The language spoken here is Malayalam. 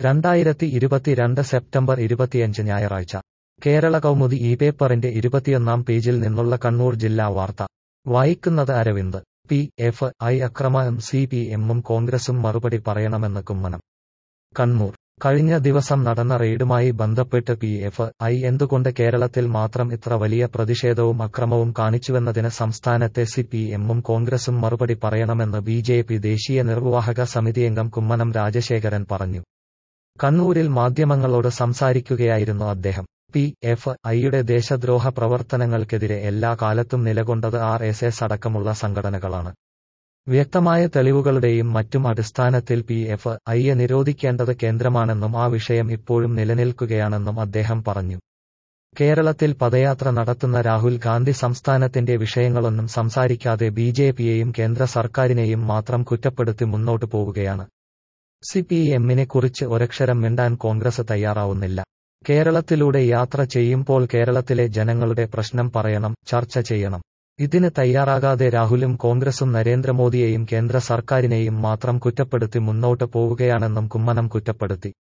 രണ്ടായിരത്തി ഇരുപത്തിരണ്ട് സെപ്റ്റംബർ ഇരുപത്തിയഞ്ച് ഞായറാഴ്ച കേരള കൗമുദി ഈ പേപ്പറിന്റെ ഇരുപത്തിയൊന്നാം പേജിൽ നിന്നുള്ള കണ്ണൂർ ജില്ലാ വാർത്ത വായിക്കുന്നത് അരവിന്ദ് പി എഫ് ഐ അക്രമം സി പി എമ്മും കോൺഗ്രസും മറുപടി പറയണമെന്ന് കുമ്മനം കണ്ണൂർ കഴിഞ്ഞ ദിവസം നടന്ന റെയ്ഡുമായി ബന്ധപ്പെട്ട് പി എഫ് ഐ എന്തുകൊണ്ട് കേരളത്തിൽ മാത്രം ഇത്ര വലിയ പ്രതിഷേധവും അക്രമവും കാണിച്ചുവെന്നതിന് സംസ്ഥാനത്തെ സി പി എമ്മും കോൺഗ്രസും മറുപടി പറയണമെന്ന് ബി ജെ പി ദേശീയ നിർവാഹക സമിതിയംഗം കുമ്മനം രാജശേഖരൻ പറഞ്ഞു കണ്ണൂരിൽ മാധ്യമങ്ങളോട് സംസാരിക്കുകയായിരുന്നു അദ്ദേഹം പി എഫ് ഐയുടെ ദേശദ്രോഹ പ്രവർത്തനങ്ങൾക്കെതിരെ എല്ലാ കാലത്തും നിലകൊണ്ടത് ആർ എസ് എസ് അടക്കമുള്ള സംഘടനകളാണ് വ്യക്തമായ തെളിവുകളുടെയും മറ്റും അടിസ്ഥാനത്തിൽ പി എഫ് ഐയെ നിരോധിക്കേണ്ടത് കേന്ദ്രമാണെന്നും ആ വിഷയം ഇപ്പോഴും നിലനിൽക്കുകയാണെന്നും അദ്ദേഹം പറഞ്ഞു കേരളത്തിൽ പദയാത്ര നടത്തുന്ന രാഹുൽ ഗാന്ധി സംസ്ഥാനത്തിന്റെ വിഷയങ്ങളൊന്നും സംസാരിക്കാതെ ബി ജെ പിയെയും കേന്ദ്ര സർക്കാരിനെയും മാത്രം കുറ്റപ്പെടുത്തി മുന്നോട്ടു പോവുകയാണ് സി പി എമ്മിനെ കുറിച്ച് ഒരക്ഷരം മിണ്ടാൻ കോൺഗ്രസ് തയ്യാറാവുന്നില്ല കേരളത്തിലൂടെ യാത്ര ചെയ്യുമ്പോൾ കേരളത്തിലെ ജനങ്ങളുടെ പ്രശ്നം പറയണം ചർച്ച ചെയ്യണം ഇതിന് തയ്യാറാകാതെ രാഹുലും കോൺഗ്രസും നരേന്ദ്രമോദിയെയും കേന്ദ്ര സർക്കാരിനെയും മാത്രം കുറ്റപ്പെടുത്തി മുന്നോട്ട് പോവുകയാണെന്നും കുമ്മനം കുറ്റപ്പെടുത്തി